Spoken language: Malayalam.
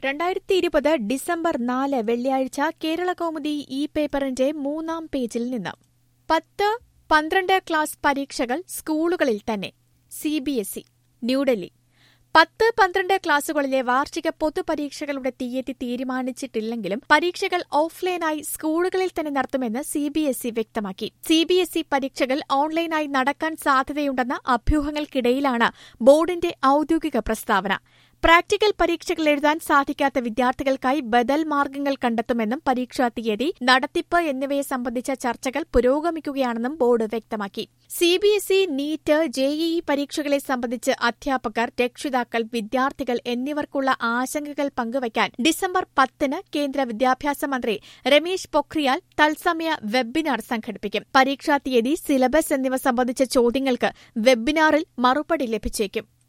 രണ്ടായിരത്തി ഇരുപത് ഡിസംബർ നാല് വെള്ളിയാഴ്ച കേരള കൗമുദി ഇ പേപ്പറിന്റെ മൂന്നാം പേജിൽ നിന്ന് പത്ത് പന്ത്രണ്ട് ക്ലാസ് പരീക്ഷകൾ സ്കൂളുകളിൽ തന്നെ സിബിഎസ്ഇ ന്യൂഡൽഹി പത്ത് പന്ത്രണ്ട് ക്ലാസുകളിലെ വാർഷിക പൊതുപരീക്ഷകളുടെ തീയതി തീരുമാനിച്ചിട്ടില്ലെങ്കിലും പരീക്ഷകൾ ഓഫ്ലൈനായി സ്കൂളുകളിൽ തന്നെ നടത്തുമെന്ന് സിബിഎസ്ഇ വ്യക്തമാക്കി സിബിഎസ്ഇ പരീക്ഷകൾ ഓൺലൈനായി നടക്കാൻ സാധ്യതയുണ്ടെന്ന അഭ്യൂഹങ്ങൾക്കിടയിലാണ് ബോർഡിന്റെ ഔദ്യോഗിക പ്രസ്താവന പ്രാക്ടിക്കൽ പരീക്ഷകൾ എഴുതാൻ സാധിക്കാത്ത വിദ്യാർത്ഥികൾക്കായി ബദൽ മാർഗ്ഗങ്ങൾ കണ്ടെത്തുമെന്നും പരീക്ഷാ തീയതി നടത്തിപ്പ് എന്നിവയെ സംബന്ധിച്ച ചർച്ചകൾ പുരോഗമിക്കുകയാണെന്നും ബോർഡ് വ്യക്തമാക്കി സിബിഎസ്ഇ നീറ്റ് ജെഇഇ പരീക്ഷകളെ സംബന്ധിച്ച് അധ്യാപകർ രക്ഷിതാക്കൾ വിദ്യാർത്ഥികൾ എന്നിവർക്കുള്ള ആശങ്കകൾ പങ്കുവയ്ക്കാൻ ഡിസംബർ പത്തിന് കേന്ദ്ര വിദ്യാഭ്യാസ മന്ത്രി രമേശ് പൊഖ്രിയാൽ തത്സമയ വെബിനാർ സംഘടിപ്പിക്കും പരീക്ഷാ തീയതി സിലബസ് എന്നിവ സംബന്ധിച്ച ചോദ്യങ്ങൾക്ക് വെബിനാറിൽ മറുപടി ലഭിച്ചേക്കും